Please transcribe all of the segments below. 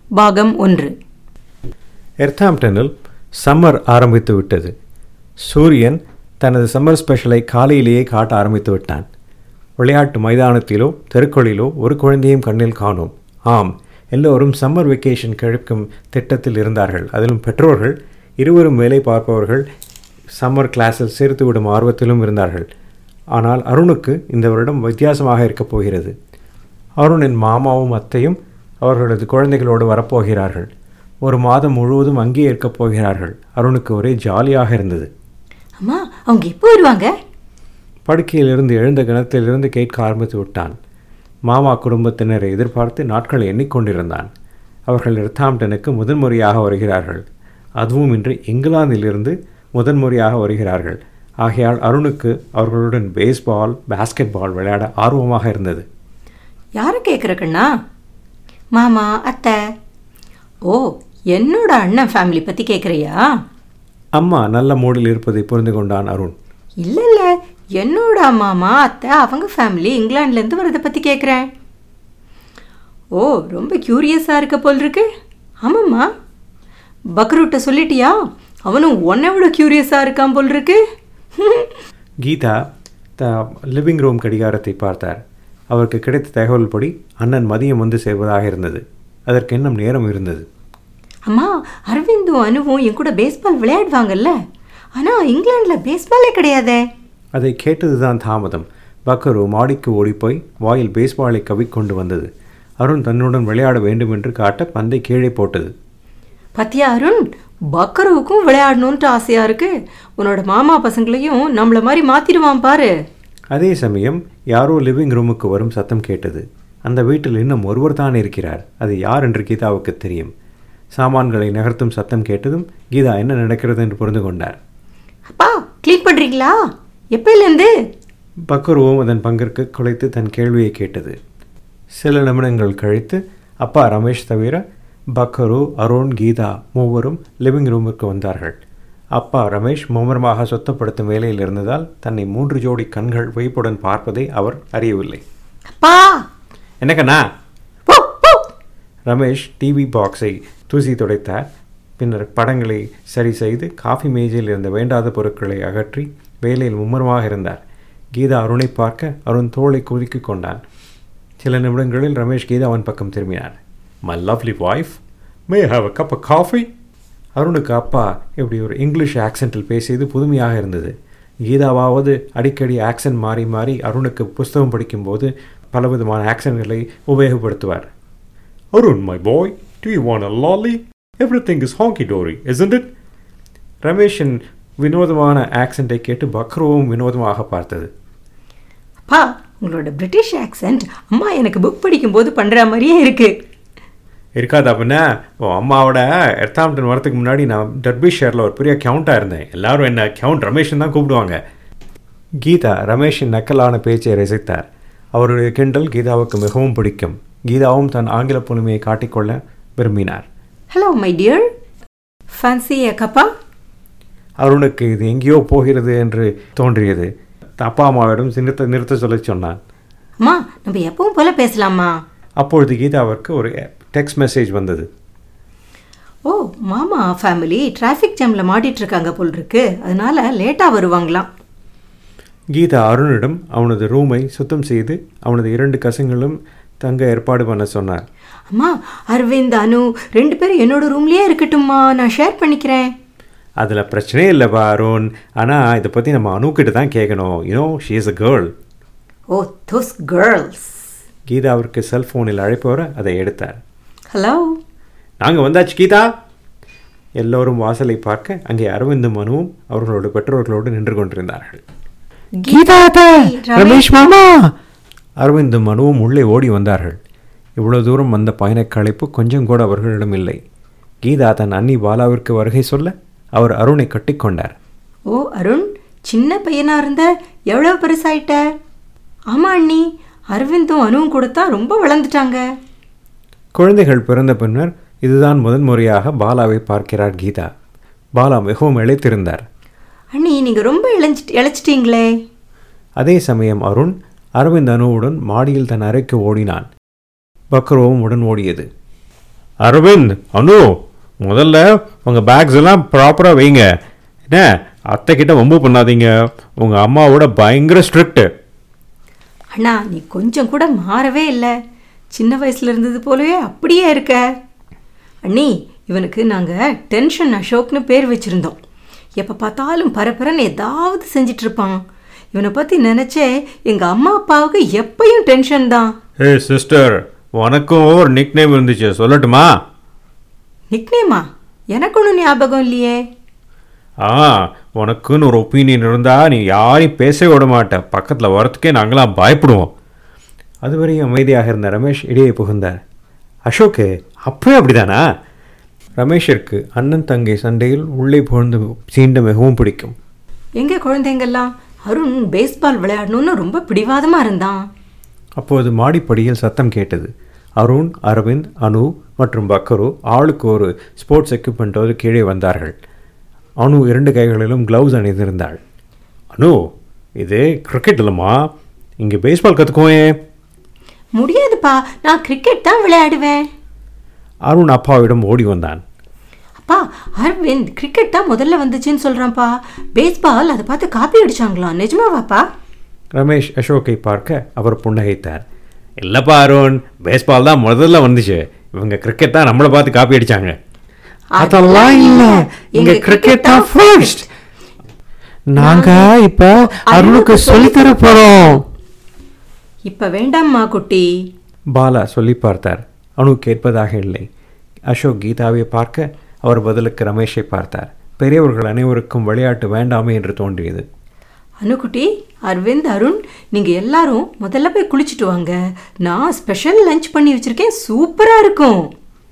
பாகம் ஒன்று எர்த்தாம்டனில் சம்மர் ஆரம்பித்து விட்டது சூரியன் தனது சம்மர் ஸ்பெஷலை காலையிலேயே காட்ட ஆரம்பித்து விட்டான் விளையாட்டு மைதானத்திலோ தெருக்களிலோ ஒரு குழந்தையும் கண்ணில் காணோம் ஆம் எல்லோரும் சம்மர் வெக்கேஷன் கழிக்கும் திட்டத்தில் இருந்தார்கள் அதிலும் பெற்றோர்கள் இருவரும் வேலை பார்ப்பவர்கள் சம்மர் கிளாஸில் சேர்த்து விடும் ஆர்வத்திலும் இருந்தார்கள் ஆனால் அருணுக்கு இந்த வருடம் வித்தியாசமாக இருக்கப் போகிறது அருணின் மாமாவும் அத்தையும் அவர்களது குழந்தைகளோடு வரப்போகிறார்கள் ஒரு மாதம் முழுவதும் அங்கே இருக்கப் போகிறார்கள் அருணுக்கு ஒரே ஜாலியாக இருந்தது அம்மா அவங்க எப்போ வருவாங்க படுக்கையிலிருந்து எழுந்த கணத்திலிருந்து கேட்க ஆரம்பித்து விட்டான் மாமா குடும்பத்தினரை எதிர்பார்த்து நாட்களை எண்ணிக்கொண்டிருந்தான் அவர்கள் எர்த்தாம்டனுக்கு முதன்முறையாக வருகிறார்கள் அதுவும் இன்று இங்கிலாந்திலிருந்து முதன்முறையாக வருகிறார்கள் ஆகையால் அருணுக்கு அவர்களுடன் பேஸ்பால் பாஸ்கெட் பால் விளையாட ஆர்வமாக இருந்தது யாரை கேட்குற கண்ணா மாமா அத்தை ஓ என்னோட அண்ணன் ஃபேமிலி பற்றி கேட்குறியா அம்மா நல்ல மூடில் இருப்பதை புரிந்து கொண்டான் அருண் இல்லை இல்லை என்னோட மாமா அத்தை அவங்க ஃபேமிலி இங்கிலாந்துலேருந்து வரதை பற்றி கேட்குறேன் ஓ ரொம்ப க்யூரியஸாக இருக்க போல் இருக்கு ஆமாம்மா பக்ரூட்ட சொல்லிட்டியா அவனும் உன்னை விட க்யூரியஸாக இருக்கான் போல் இருக்கு கீதா த லிவிங் ரூம் கடிகாரத்தை பார்த்தார் அவருக்கு கிடைத்த தகவல் படி அண்ணன் மதியம் வந்து சேர்வதாக இருந்தது அதற்கு இன்னும் நேரம் இருந்தது அம்மா அரவிந்தும் அனுவும் என் கூட பேஸ்பால் விளையாடுவாங்கல்ல ஆனால் இங்கிலாண்டில் பேஸ்பாலே கிடையாதே அதை கேட்டதுதான் தாமதம் பக்கரு மாடிக்கு ஓடிப்போய் வாயில் பேஸ்பாலை கவிக்கொண்டு வந்தது அருண் தன்னுடன் விளையாட வேண்டும் என்று காட்ட பந்தை கீழே போட்டது பத்தியா அருண் பக்கருவுக்கும் விளையாடணுன்ட்டு ஆசையாக இருக்கு உன்னோட மாமா பசங்களையும் நம்மள மாதிரி மாற்றிடுவான் பாரு அதே சமயம் யாரோ லிவிங் ரூமுக்கு வரும் சத்தம் கேட்டது அந்த வீட்டில் இன்னும் ஒருவர் தான் இருக்கிறார் அது யார் என்று கீதாவுக்கு தெரியும் சாமான்களை நகர்த்தும் சத்தம் கேட்டதும் கீதா என்ன நடக்கிறது என்று புரிந்து கொண்டார் அப்பா க்ளீன் பண்ணுறீங்களா எப்பயிலேருந்து பக்கருவும் அதன் பங்கிற்கு குலைத்து தன் கேள்வியை கேட்டது சில நிமிடங்கள் கழித்து அப்பா ரமேஷ் தவிர பக்கரு அருண் கீதா மூவரும் லிவிங் ரூமுக்கு வந்தார்கள் அப்பா ரமேஷ் மும்முரமாக சுத்தப்படுத்தும் வேலையில் இருந்ததால் தன்னை மூன்று ஜோடி கண்கள் வைப்புடன் பார்ப்பதை அவர் அறியவில்லை அப்பா என்னக்கண்ணா போ, போ. ரமேஷ் டிவி பாக்ஸை தூசி துடைத்தார் பின்னர் படங்களை சரி செய்து காஃபி மேஜையில் இருந்த வேண்டாத பொருட்களை அகற்றி வேலையில் மும்முரமாக இருந்தார் கீதா அருணை பார்க்க அருண் தோளை குலுக்கிக் கொண்டான் சில நிமிடங்களில் ரமேஷ் கீதா அவன் பக்கம் திரும்பினார் my lovely wife may have a cup coffee அருணுக்கு அப்பா இப்படி ஒரு இங்கிலீஷ் ஆக்சென்ட்டில் பேசியது புதுமையாக இருந்தது கீதாவாவது அடிக்கடி ஆக்சென்ட் மாறி மாறி அருணுக்கு புஸ்தகம் படிக்கும்போது பலவிதமான ஆக்சன்களை உபயோகப்படுத்துவார் Arun my boy do you want a lolly everything is hunky dory isn't it ரமேஷின் வினோதமான ஆக்சென்ட்டை கேட்டு பக்ருவும் வினோதமாக பார்த்தது அப்பா உங்களோட பிரிட்டிஷ் ஆக்சென்ட் அம்மா எனக்கு புக் படிக்கும்போது பண்ணுற மாதிரியே இருக்கு இருக்காது அப்படின்னா உன் அம்மாவோட எர்த்தாம்டன் வரதுக்கு முன்னாடி நான் டர்பி ஷேரில் ஒரு பெரிய கவுண்டாக இருந்தேன் எல்லாரும் என்ன கவுண்ட் ரமேஷன் தான் கூப்பிடுவாங்க கீதா ரமேஷின் நக்கலான பேச்சை ரசித்தார் அவருடைய கிண்டல் கீதாவுக்கு மிகவும் பிடிக்கும் கீதாவும் தன் ஆங்கில புதுமையை காட்டிக்கொள்ள விரும்பினார் hello my dear fancy cuppa அருணுக்கு இது எங்கேயோ போகிறது என்று தோன்றியது அப்பா அம்மாவிடம் நிறுத்த நிறுத்த சொல்லி சொன்னான் அம்மா நம்ம எப்பவும் போல பேசலாமா அப்பொழுது கீதாவிற்கு ஒரு டெக்ஸ்ட் மெசேஜ் வந்தது ஓ மாமா ஃபேமிலி டிராஃபிக் ஜாமில் மாட்டிட்டு இருக்காங்க போல் இருக்கு அதனால லேட்டாக வருவாங்களாம் கீதா அருணிடம் அவனது ரூமை சுத்தம் செய்து அவனது இரண்டு கசங்களும் தங்க ஏற்பாடு பண்ண சொன்னார் அம்மா அரவிந்த் அனு ரெண்டு பேரும் என்னோட ரூம்லயே இருக்கட்டும்மா நான் ஷேர் பண்ணிக்கிறேன் அதில் பிரச்சனையே இல்லைப்பா அருண் ஆனால் இதை பற்றி நம்ம அணுக்கிட்ட தான் கேட்கணும் you know she is a girl oh those girls கீதாவிற்கு செல்ஃபோனில் அழைப்பு வர அதை எடுத்தார் ஹலோ நாங்கள் வந்தாச்சு கீதா எல்லோரும் வாசலை பார்க்க அங்கே அரவிந்தும் மனுவும் அவர்களோட பெற்றோர்களோடு நின்று கொண்டிருந்தார்கள் ரமேஷ் மாமா அரவிந்தும் மனுவும் உள்ளே ஓடி வந்தார்கள் இவ்வளவு தூரம் வந்த பயணக் களைப்பு கொஞ்சம் கூட அவர்களிடம் இல்லை கீதா தன் அண்ணி பாலாவிற்கு வருகை சொல்ல அவர் அருணை கட்டிக்கொண்டார் ஓ அருண் சின்ன பையனா இருந்த எவ்வளோ பெருசாயிட்ட ஆமா அண்ணி அரவிந்தும் அனுவும் கொடுத்தா ரொம்ப வளர்ந்துட்டாங்க குழந்தைகள் பிறந்த பின்னர் இதுதான் முதன்முறையாக பாலாவை பார்க்கிறார் கீதா பாலா மிகவும் இழைத்திருந்தார் அண்ணி நீங்கள் ரொம்ப இழைஞ்சிட்டு இழைச்சிட்டீங்களே அதே சமயம் அருண் அரவிந்த் அனுவுடன் மாடியில் தன் அறைக்கு ஓடினான் பக்ரோவும் உடன் ஓடியது அரவிந்த் அனு முதல்ல உங்கள் பேக்ஸ் எல்லாம் ப்ராப்பராக வைங்க என்ன அத்தை கிட்ட வம்பு பண்ணாதீங்க உங்கள் அம்மாவோட பயங்கர ஸ்ட்ரிக்ட்டு அண்ணா நீ கொஞ்சம் கூட மாறவே இல்லை சின்ன வயசுல இருந்தது போலவே அப்படியே இருக்க அண்ணி இவனுக்கு நாங்கள் டென்ஷன் அசோக்னு பேர் வச்சுருந்தோம் எப்போ பார்த்தாலும் பரபரன்னு ஏதாவது செஞ்சிட்டு இருப்பான் இவனை பற்றி நினச்சே எங்கள் அம்மா அப்பாவுக்கு எப்பயும் டென்ஷன் தான் ஏ சிஸ்டர் உனக்கும் ஒரு நிக் நேம் இருந்துச்சு சொல்லட்டுமா நிக்னேமா எனக்கு ஒன்றும் ஞாபகம் இல்லையே ஆ உனக்குன்னு ஒரு ஒப்பீனியன் இருந்தால் நீ யாரையும் பேசவே விட மாட்ட பக்கத்தில் வரத்துக்கே நாங்களாம் பயப்படுவோம் அதுவரையும் அமைதியாக இருந்த ரமேஷ் இடையே புகுந்தார் அசோக்கு அப்பவே அப்படிதானா ரமேஷிற்கு அண்ணன் தங்கை சண்டையில் உள்ளே புகழ்ந்து சீண்ட மிகவும் பிடிக்கும் எங்கள் குழந்தைங்கெல்லாம் அருண் பேஸ்பால் விளையாடணும்னு ரொம்ப பிடிவாதமாக இருந்தான் அப்போது மாடிப்படியில் சத்தம் கேட்டது அருண் அரவிந்த் அனு மற்றும் பக்கரு ஆளுக்கு ஒரு ஸ்போர்ட்ஸ் எக்யூப்மெண்ட்டோடு கீழே வந்தார்கள் அனு இரண்டு கைகளிலும் க்ளவுஸ் அணிந்திருந்தாள் அனு இது கிரிக்கெட் இல்லைம்மா இங்கே பேஸ்பால் கற்றுக்குவே முடியாதுப்பா நான் கிரிக்கெட் தான் விளையாடுவேன் அருண் அப்பாவிடம் ஓடி வந்தான் அப்பா அரவிந்த் கிரிக்கெட் தான் முதல்ல வந்துச்சுன்னு சொல்கிறான்ப்பா பேஸ்பால் அதை பார்த்து காப்பி அடிச்சாங்களாம் நிஜமாவாப்பா ரமேஷ் அசோக்கை பார்க்க அவர் புன்னகைத்தார் இல்லைப்பா அருண் பேஸ்பால் தான் முதல்ல வந்துச்சு இவங்க கிரிக்கெட் தான் நம்மளை பார்த்து காப்பி அடிச்சாங்க அதெல்லாம் இல்ல. எங்க cricket தான் first. நாங்க இப்ப அருணுக்கு சொல்லித்தர போறோம் இப்போ வேண்டாம்மா குட்டி பாலா சொல்லி பார்த்தார் அனு கேட்பதாக இல்லை அசோக் கீதாவை பார்க்க அவர் பதிலுக்கு ரமேஷை பார்த்தார் பெரியவர்கள் அனைவருக்கும் விளையாட்டு வேண்டாமே என்று தோன்றியது அனுக்குட்டி அரவிந்த் அருண் நீங்கள் எல்லாரும் முதல்ல போய் குளிச்சுட்டு வாங்க நான் ஸ்பெஷல் லஞ்ச் பண்ணி வச்சுருக்கேன் சூப்பராக இருக்கும்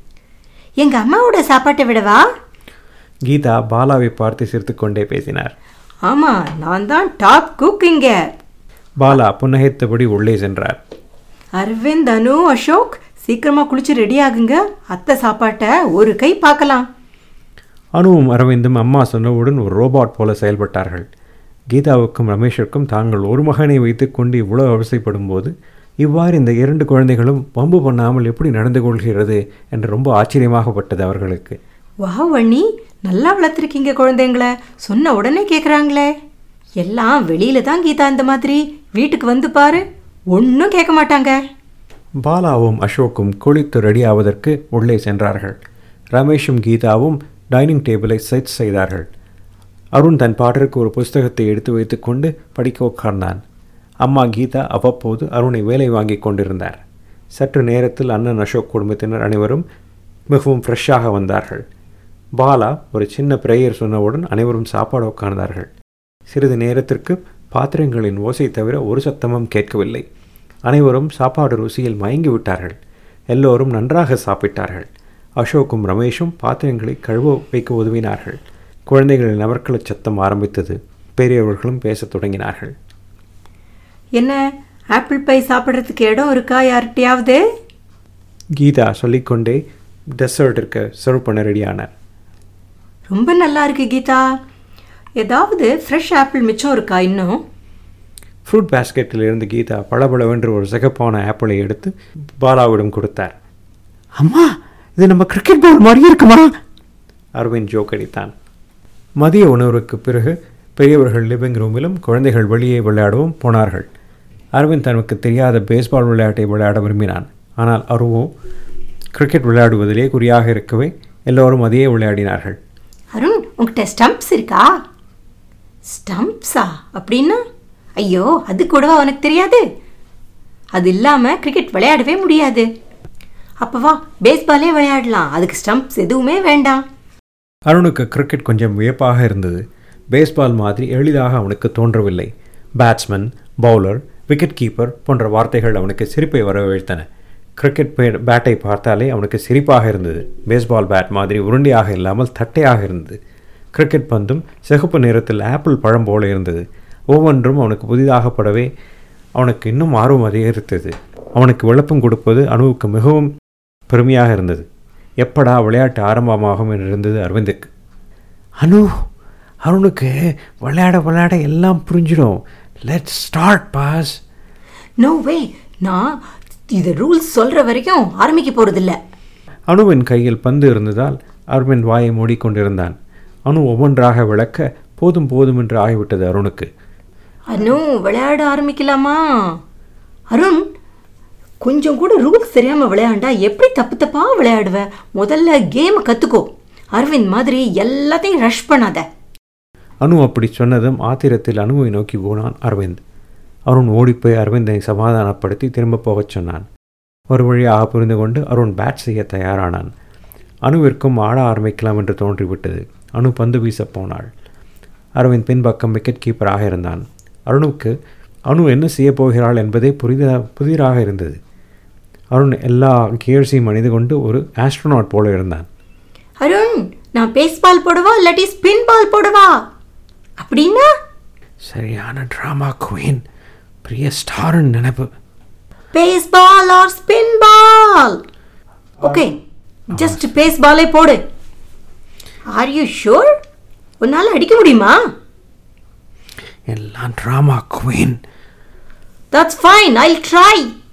எங்கள் அம்மாவோட சாப்பாட்டை விடவா கீதா பாலாவை பார்த்து சிரித்துக்கொண்டே பேசினார் ஆமாம் நான் தான் டாப் குக் இங்க பாலா புன்னகைத்தபடி உள்ளே சென்றார் அரவிந்த் அனு அசோக் சீக்கிரமாக குளிச்சு ரெடி ஆகுங்க அத்தை சாப்பாட்டை ஒரு கை பார்க்கலாம் அனுவும் அரவிந்தும் அம்மா சொன்னவுடன் ஒரு ரோபாட் போல செயல்பட்டார்கள் கீதாவுக்கும் ரமேஷிற்கும் தாங்கள் ஒரு மகனை வைத்துக்கொண்டு இவ்வளவு அவசைப்படும் போது இவ்வாறு இந்த இரண்டு குழந்தைகளும் வம்பு பண்ணாமல் எப்படி நடந்து கொள்கிறது என்று ரொம்ப ஆச்சரியமாகப்பட்டது அவர்களுக்கு வாவ் அண்ணி நல்லா வளர்த்துருக்கீங்க குழந்தைங்கள சொன்ன உடனே கேட்குறாங்களே எல்லாம் வெளியில தான் கீதா இந்த மாதிரி வீட்டுக்கு வந்து பாரு ஒன்றும் கேட்க மாட்டாங்க பாலாவும் அசோக்கும் குளித்து ரெடி ஆவதற்கு உள்ளே சென்றார்கள் ரமேஷும் கீதாவும் டைனிங் டேபிளை செட் செய்தார்கள் அருண் தன் பாட்டிற்கு ஒரு புஸ்தகத்தை எடுத்து வைத்துக்கொண்டு படிக்க உட்கார்ந்தான் அம்மா கீதா அவ்வப்போது அருணை வேலை வாங்கி கொண்டிருந்தார் சற்று நேரத்தில் அண்ணன் அசோக் குடும்பத்தினர் அனைவரும் மிகவும் ஃப்ரெஷ்ஷாக வந்தார்கள் பாலா ஒரு சின்ன பிரேயர் சொன்னவுடன் அனைவரும் சாப்பாடு உட்கார்ந்தார்கள் சிறிது நேரத்திற்கு பாத்திரங்களின் ஓசை தவிர ஒரு சத்தமும் கேட்கவில்லை அனைவரும் சாப்பாடு ருசியில் மயங்கி விட்டார்கள் எல்லோரும் நன்றாக சாப்பிட்டார்கள் அசோக்கும் ரமேஷும் பாத்திரங்களை கழுவ வைக்க உதவினார்கள் குழந்தைகளின் நவர்களச் சத்தம் ஆரம்பித்தது பெரியவர்களும் பேசத் தொடங்கினார்கள் என்ன ஆப்பிள் பை சாப்பிட்றதுக்கு இடம் இருக்கா யார்கிட்டயாவது கீதா சொல்லிக்கொண்டே டெசர்ட்டிற்கு சர்வ் பண்ண ரெடியானார் ரொம்ப நல்லா இருக்கு கீதா ஏதாவது ஃப்ரெஷ் ஆப்பிள் மிச்சம் இருக்கா இன்னும் ஃப்ரூட் பேஸ்கெட்டில் இருந்து கீதா பளபளவென்று ஒரு சிகப்பான ஆப்பிளை எடுத்து பாலாவிடம் கொடுத்தார் அம்மா இது நம்ம கிரிக்கெட் பால் மாதிரி இருக்குமா அரவிந்த் ஜோக் அடித்தான் மதிய உணவுக்கு பிறகு பெரியவர்கள் லிவிங் ரூமிலும் குழந்தைகள் வெளியே விளையாடவும் போனார்கள் அரவிந்த் தனக்கு தெரியாத பேஸ்பால் விளையாட்டை விளையாட விரும்பினான் ஆனால் அருவோ கிரிக்கெட் விளையாடுவதிலே குறியாக இருக்கவே எல்லோரும் அதையே விளையாடினார்கள் அருண் உங்ககிட்ட ஸ்டம்ப்ஸ் இருக்கா ஸ்டம்ப்ஸா அப்படின்னா ஐயோ அது கூடவா உனக்கு தெரியாது அது இல்லாமல் கிரிக்கெட் விளையாடவே முடியாது அப்போ வா பேஸ்பாலே விளையாடலாம் அதுக்கு ஸ்டம்ப்ஸ் எதுவுமே வேண்டாம் அருணுக்கு கிரிக்கெட் கொஞ்சம் வியப்பாக இருந்தது பேஸ்பால் மாதிரி எளிதாக அவனுக்கு தோன்றவில்லை பேட்ஸ்மேன் பவுலர் விக்கெட் கீப்பர் போன்ற வார்த்தைகள் அவனுக்கு சிரிப்பை வரவழைத்தன கிரிக்கெட் பே- பேட்டை பார்த்தாலே அவனுக்கு சிரிப்பாக இருந்தது பேஸ்பால் பேட் மாதிரி உருண்டையாக இல்லாமல் தட்டையாக இருந்தது கிரிக்கெட் பந்தும் சிகப்பு நிறத்தில் ஆப்பிள் பழம் போல இருந்தது ஒவ்வொன்றும் அவனுக்கு புதிதாகப்படவே அவனுக்கு இன்னும் ஆர்வம் அதிகரித்தது அவனுக்கு விளப்பம் கொடுப்பது அணுவுக்கு மிகவும் பெருமையாக இருந்தது எப்படா விளையாட்டு ஆரம்பமாகும் என்று இருந்தது அரவிந்துக்கு அனு அருணுக்கு விளையாட விளையாட எல்லாம் புரிஞ்சிடும் let's start boss no way நான் இது ரூல்ஸ் சொல்கிற வரைக்கும் ஆரம்பிக்க போகிறதில்ல அணுவின் கையில் பந்து இருந்ததால் அரவிந்த் வாயை மூடிக்கொண்டிருந்தான் அணு ஒவ்வொன்றாக விளக்க போதும் போதும் என்று ஆகிவிட்டது அருணுக்கு அனு விளையாட ஆரம்பிக்கலாமா அருண் கொஞ்சம் கூட ரூல்ஸ் தெரியாம விளையாண்டா எப்படி தப்பு தப்பா விளையாடுவ முதல்ல கேமை கத்துக்கோ அரவிந்த் மாதிரி எல்லாத்தையும் ரஷ் பண்ணாத அனு அப்படி சொன்னதும் ஆத்திரத்தில் அணுவை நோக்கி போனான் அரவிந்த் அருண் ஓடிப்போய் அரவிந்தை சமாதானப்படுத்தி திரும்ப போகச் சொன்னான் ஒரு வழியாக புரிந்து கொண்டு அருண் பேட் செய்ய தயாரானான் அணுவிற்கும் ஆட ஆரம்பிக்கலாம் என்று தோன்றிவிட்டது அணு பந்து வீசப் போனாள் அரவிந்த் பின்பக்கம் விக்கெட் கீப்பராக இருந்தான் அருணுக்கு அணு என்ன செய்யப் போகிறாள் என்பதே புரித புதிராக இருந்தது அருண் எல்லா கியர்ஸையும் அணிந்து கொண்டு ஒரு ஆஸ்ட்ரோனாட் போல இருந்தான் அருண் நான் பேஸ்பால் போடவா இல்லாட்டி ஸ்பின் பால் போடவா அப்படின்னா சரியான ட்ராமா குயின் பெரிய ஸ்டார்னு நினைப்பு baseball or spin ball okay just பேஸ்பாலே போடு ஆர் யூ ஷூர் உன்னால அடிக்க முடியுமா எல்லாம் drama queen that's fine I try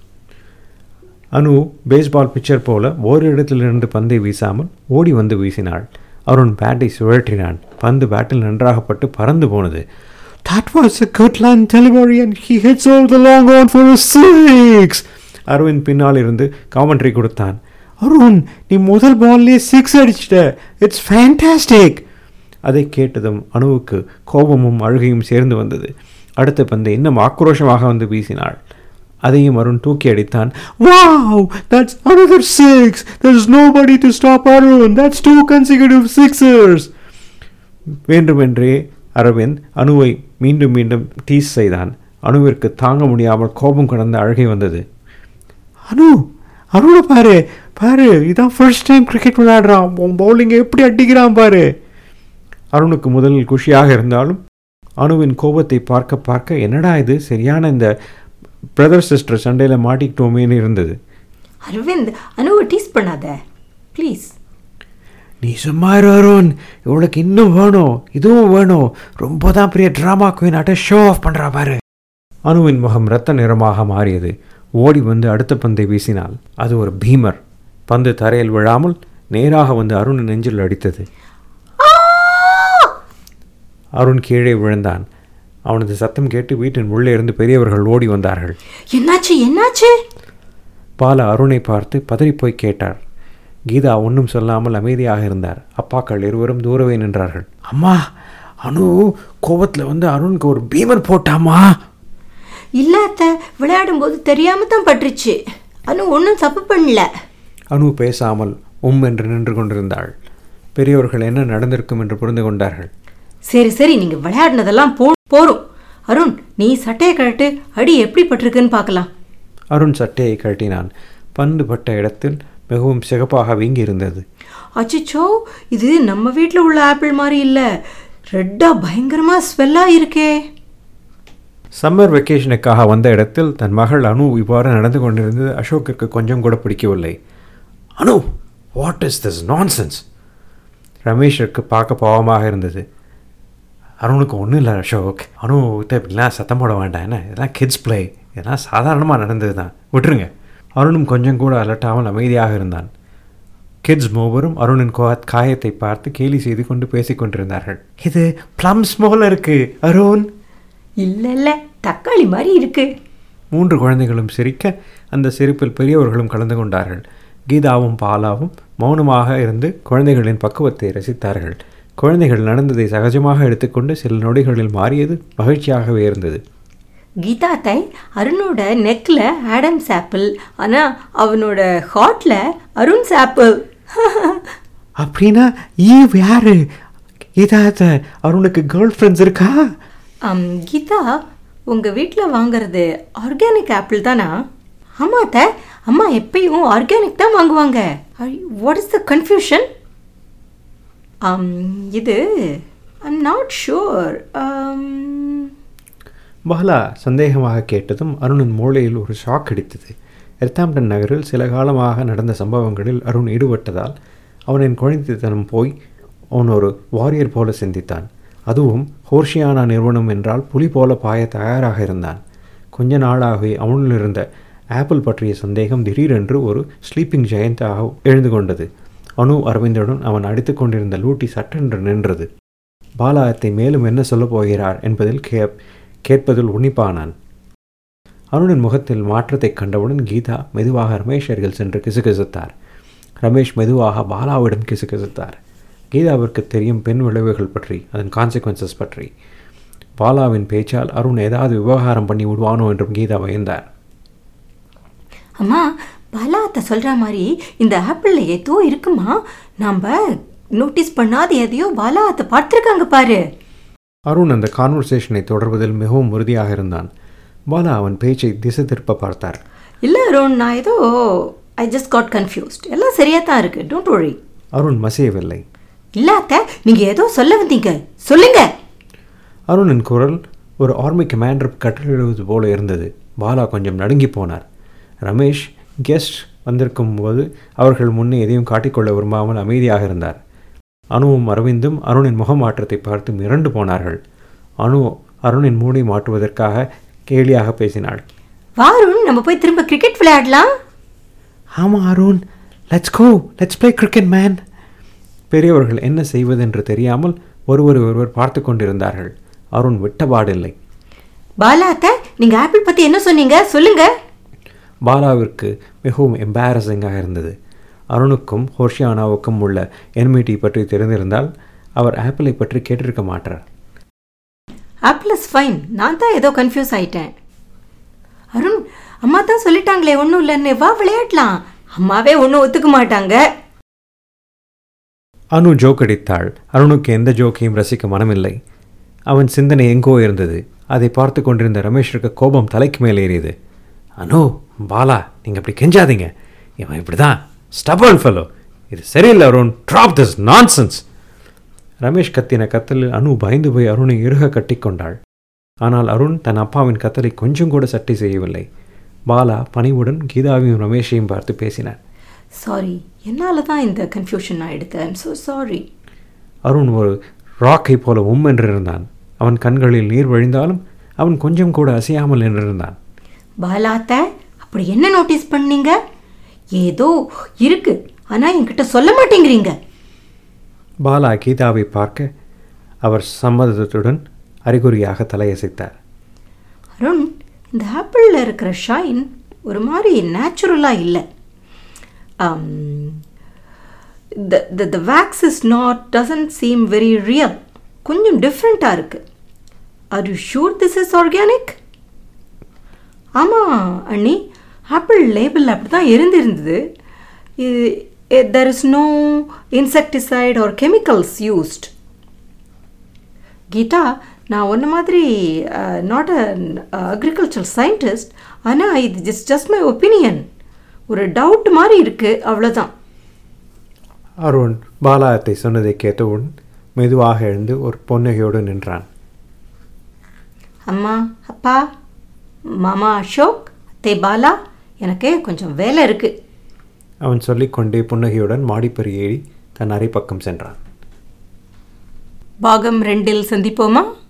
Anu baseball pitcher போல ஓர் இடத்திலிருந்து பந்தை வீசாமல் ஓடி வந்து வீசினாள் அருண் பேட்டை சுழற்றினான் பந்து பேட்டில் நன்றாகப்பட்டு பறந்து போனது That was a good line delivery and he hits over the long on for a six. Aravind பின்னால் இருந்து காமெண்ட்ரி கொடுத்தான் அருண் நீ முதல் பால்லே சிக்ஸ் அடிச்சிட்ட இட்ஸ் ஃபேண்டாஸ்டிக் அதை கேட்டதும் அணுவுக்கு கோபமும் அழுகையும் சேர்ந்து வந்தது அடுத்த பந்தை இன்னும் ஆக்ரோஷமாக வந்து வீசினாள் அதையும் அருண் தூக்கி அடித்தான் wow that's another six there's nobody to stop Arun that's two consecutive sixers வேண்டுமென்றே அரவிந்த் அணுவை மீண்டும் மீண்டும் டீஸ் செய்தான் அணுவிற்கு தாங்க முடியாமல் கோபம் கடந்த அழுகை வந்தது அனு அருணை பாரு பாரு இதான் ஃபர்ஸ்ட் டைம் கிரிக்கெட் விளையாடுறான் உன் பவுலிங்கை எப்படி அடிக்கிறான் பாரு அருணுக்கு முதலில் குஷியாக இருந்தாலும் அணுவின் கோபத்தை பார்க்க பார்க்க என்னடா இது சரியான இந்த பிரதர் சிஸ்டர் சண்டையில் மாட்டிக்கிட்டோமேன்னு இருந்தது அரவிந்த் அனுவை டீஸ் பண்ணாத ப்ளீஸ் நீ சும்மா இரு அருண் இவளுக்கு இன்னும் வேணும் இதுவும் வேணும் ரொம்ப தான் பெரிய ட்ராமா குயின் ஆட்ட ஷோ ஆஃப் பண்ணுறா பாரு அணுவின் முகம் இரத்த நிறமாக மாறியது ஓடி வந்து அடுத்த பந்தை வீசினாள் அது ஒரு பீமர் பந்து தரையில் விழாமல் நேராக வந்து அருண் நெஞ்சில் அடித்தது அருண் கீழே விழுந்தான் அவனது சத்தம் கேட்டு வீட்டின் உள்ளே இருந்து பெரியவர்கள் ஓடி வந்தார்கள் என்னாச்சு என்னாச்சு பாலா அருணை பார்த்து பதறிப்போய் கேட்டார் கீதா ஒன்றும் சொல்லாமல் அமைதியாக இருந்தார் அப்பாக்கள் இருவரும் தூரவே நின்றார்கள் அம்மா அனு கோபத்தில் வந்து அருணுக்கு ஒரு பீமர் போட்டாமா இல்ல அத்தை விளையாடும் போது தெரியாம தான் பட்டுருச்சு அனு ஒன்றும் தப்பு பண்ணல அனு பேசாமல் உம் என்று நின்று கொண்டிருந்தாள் பெரியவர்கள் என்ன நடந்திருக்கும் என்று புரிந்து கொண்டார்கள் சரி சரி நீங்க விளையாடினதெல்லாம் போ போறோம் அருண் நீ சட்டையை கழட்டு அடி எப்படி பட்டிருக்குன்னு பார்க்கலாம் அருண் சட்டையை கழட்டினான் பந்து பட்ட இடத்தில் மிகவும் சிகப்பாக வீங்கி இருந்தது அச்சச்சோ இது நம்ம வீட்டில் உள்ள ஆப்பிள் மாதிரி இல்லை ரெட்டா பயங்கரமா ஸ்வெல்லா இருக்கே சம்மர் வெக்கேஷனுக்காக வந்த இடத்தில் தன் மகள் அனு இவ்வாறு நடந்து கொண்டிருந்தது அசோக்கிற்கு கொஞ்சம் கூட பிடிக்கவில்லை Anu what is this nonsense ரமேஷிற்கு பார்க்க பாவமாக இருந்தது அருணுக்கு ஒன்றும் இல்லை அசோக் அனு இப்படிலாம் சத்தம் போட வேண்டாம் என்ன இதெல்லாம் கிட்ஸ் ப்ளே இதெல்லாம் சாதாரணமாக நடந்தது தான் விட்டுருங்க அருணும் கொஞ்சம் கூட அலட்டாமல் அமைதியாக இருந்தான் கிட்ஸ் மூவரும் அருணின் கோ காயத்தை பார்த்து கேலி செய்து கொண்டு பேசிக் கொண்டிருந்தார்கள் இது ப்ளம்ஸ் போல இருக்கு அருண் இல்ல இல்ல தக்காளி மாதிரி இருக்கு மூன்று குழந்தைகளும் சிரிக்க அந்த சிரிப்பில் பெரியவர்களும் கலந்து கொண்டார்கள் கீதாவும் பாலாவும் மௌனமாக இருந்து குழந்தைகளின் பக்குவத்தை ரசித்தார்கள் குழந்தைகள் நடந்ததை சகஜமாக எடுத்துக்கொண்டு சில நொடிகளில் மாறியது மகிழ்ச்சியாகவே இருந்தது கீதா தை அருணோட நெக்ல ஆடம்ஸ் ஆப்பிள் ஆனா அவனோட ஹார்ட்ல அருண்ஸ் ஆப்பிள் அப்படின்னா ஈவ் யாரு கீதாத்த அருணுக்கு கேர்ள் ஃப்ரெண்ட்ஸ் இருக்கா அம், கீதா உங்க வீட்டில் வாங்குறது ஆர்கானிக் ஆப்பிள் தானா ஆமா அத்த அம்மா எப்பயும் ஆர்கானிக் தான் வாங்குவாங்க வாட் இஸ் த கன்ஃபியூஷன் இது ஐம் நாட் ஷுர் பாலா சந்தேகமாக கேட்டதும் அருணின் மூளையில் ஒரு ஷாக் அடித்தது எர்த்தாம்டன் நகரில் சில காலமாக நடந்த சம்பவங்களில் அருண் ஈடுபட்டதால் அவனின் குழந்தைத்தனம் போய் அவன் ஒரு வாரியர் போல சிந்தித்தான் அதுவும் ஹோர்ஷியானா நிறுவனம் என்றால் புலி போல பாய தயாராக இருந்தான் கொஞ்ச நாளாகவே அவனில் இருந்த ஆப்பிள் பற்றிய சந்தேகம் திடீரென்று ஒரு ஸ்லீப்பிங் ஜெயந்தாக எழுந்து கொண்டது அனு அரவிந்தனுடன் அவன் அடித்து கொண்டிருந்த லூட்டி சட்டென்று நின்றது பாலாயத்தை மேலும் என்ன சொல்லப் போகிறார் என்பதில் கே கேட்பதில் உன்னிப்பானான் அருணின் முகத்தில் மாற்றத்தைக் கண்டவுடன் கீதா மெதுவாக ரமேஷ் அருகில் சென்று கிசுகிசுத்தார் ரமேஷ் மெதுவாக பாலாவிடம் கிசுகிசுத்தார் கீதாவிற்கு தெரியும் பெண் விளைவுகள் பற்றி அதன் கான்சிக்வன்சஸ் பற்றி பாலாவின் பேச்சால் அருண் ஏதாவது விவகாரம் பண்ணி விடுவானோ என்றும் கீதா பயந்தார் அம்மா பாலா அத்தை சொல்கிற மாதிரி இந்த ஆப்பிளில் ஏதோ இருக்குமா நாம் நோட்டீஸ் பண்ணாத எதையோ பாலா அத்தை பார்த்துருக்காங்க பாரு அருண் அந்த கான்வர்சேஷனை தொடர்வதில் மிகவும் உறுதியாக இருந்தான் பாலா அவன் பேச்சை திசை திருப்ப பார்த்தார் இல்லை அருண் நான் ஏதோ ஐ ஜஸ்ட் காட் கன்ஃபியூஸ்ட் எல்லாம் சரியாக தான் இருக்குது டோன்ட் worry அருண் மசியவில்லை இல்ல அத்தை நீங்கள் ஏதோ சொல்ல வந்தீங்க சொல்லுங்க அருணின் குரல் ஒரு ஆர்மி கமாண்டர் கட்டளிடுவது போல இருந்தது பாலா கொஞ்சம் நடுங்கி போனார் ரமேஷ் கெஸ்ட் வந்திருக்கும் போது அவர்கள் முன்னே எதையும் காட்டிக்கொள்ள விரும்பாமல் அமைதியாக இருந்தார் அனுவும் அரவிந்தும் அருணின் முகமாற்றத்தை பார்த்து மிரண்டு போனார்கள் அனு அருணின் மூடை மாற்றுவதற்காக கேலியாக பேசினாள் வா அருண் நம்ம போய் திரும்ப கிரிக்கெட் விளையாடலாம் ஆமாம் Arun let's go let's play cricket man பெரியவர்கள் என்ன செய்வதென்று தெரியாமல் ஒருவர் ஒருவர் பார்த்து கொண்டிருந்தார்கள் அருண் விட்டபாடில்லை பாலா அத்தை நீங்கள் ஆப்பிள் பற்றி என்ன சொன்னீங்க சொல்லுங்க பாலாவிற்கு மிகவும் எம்பாரசிங்காக இருந்தது அருணுக்கும் ஹோர்ஷியானாவுக்கும் உள்ள என்மிடி பற்றி தெரிந்திருந்தால் அவர் ஆப்பிளை பற்றி கேட்டிருக்க மாட்டார் ஆப்பிள் இஸ் ஃபைன் நான் தான் ஏதோ கன்ஃபியூஸ் ஆயிட்டேன் அருண் அம்மா தான் சொல்லிட்டாங்களே ஒன்றும் இல்லைன்னு வா விளையாடலாம் அம்மாவே ஒன்றும் ஒத்துக்க மாட்டாங்க அனு ஜோக் அடித்தாள் அருணுக்கு எந்த ஜோக்கையும் ரசிக்க மனமில்லை அவன் சிந்தனை எங்கோ இருந்தது அதை பார்த்து கொண்டிருந்த ரமேஷிற்கு கோபம் தலைக்கு மேலே ஏறியது அனு பாலா நீங்கள் அப்படி கெஞ்சாதீங்க இவன் இப்படி தான் ஸ்டபர்ன் ஃபெலோ இது சரியில்லை Arun drop this nonsense Ramesh கத்தின கத்தலில் அனு பயந்து போய் அருணை இறுக கட்டிக்கொண்டாள் ஆனால் அருண் தன் அப்பாவின் கத்தலை கொஞ்சம் கூட சட்டை செய்யவில்லை பாலா பணிவுடன் கீதாவையும் ரமேஷையும் பார்த்து பேசினார் சாரி என்னால் தான் இந்த கன்ஃபியூஷன் ஆயிடுது ஐம் ஸோ சாரி அருண் ஒரு ராக்கை போல உம் என்றிருந்தான் அவன் கண்களில் நீர் வழிந்தாலும் அவன் கொஞ்சம் கூட அசையாமல் நின்றிருந்தான் பாலாத்த அப்படி என்ன நோட்டீஸ் பண்ணீங்க ஏதோ இருக்கு ஆனால் என்கிட்ட சொல்ல மாட்டேங்கிறீங்க பாலா கீதாவை பார்க்க அவர் சம்மதத்துடன் அறிகுறியாக தலையசைத்தார் அருண் இந்த ஆப்பிளில் இருக்கிற ஷைன் ஒரு மாதிரி நேச்சுரலாக இல்லை the the the wax is not doesn't seem very real கொஞ்சம் டிஃப்ரெண்ட்டாக இருக்குது are you sure this is organic ஆமாம் அண்ணி ஆப்பிள் லேபிள் அப்படி தான் இருந்திருந்தது there is no insecticide or chemicals used Geetha நான் ஒன்ன மாதிரி நாட் அ அக்ரிகல்ச்சர் சயின்டிஸ்ட் ஆனால் இது ஜஸ்ட் ஜஸ்ட் மை ஒப்பீனியன் ஒரு டவுட் மாதிரி இருக்குது அவ்வளோதான் அருண் பாலாத்தை சொன்னதை கேட்டவுடன் மெதுவாக எழுந்து ஒரு பொன்னகையோடு நின்றான் அம்மா அப்பா மாமா அசோக் தே பாலா எனக்கு கொஞ்சம் வேலை இருக்குது அவன் சொல்லிக்கொண்டே புன்னகையுடன் மாடிப்பறி ஏறி தன் அறை பக்கம் சென்றான் பாகம் ரெண்டில் சந்திப்போமா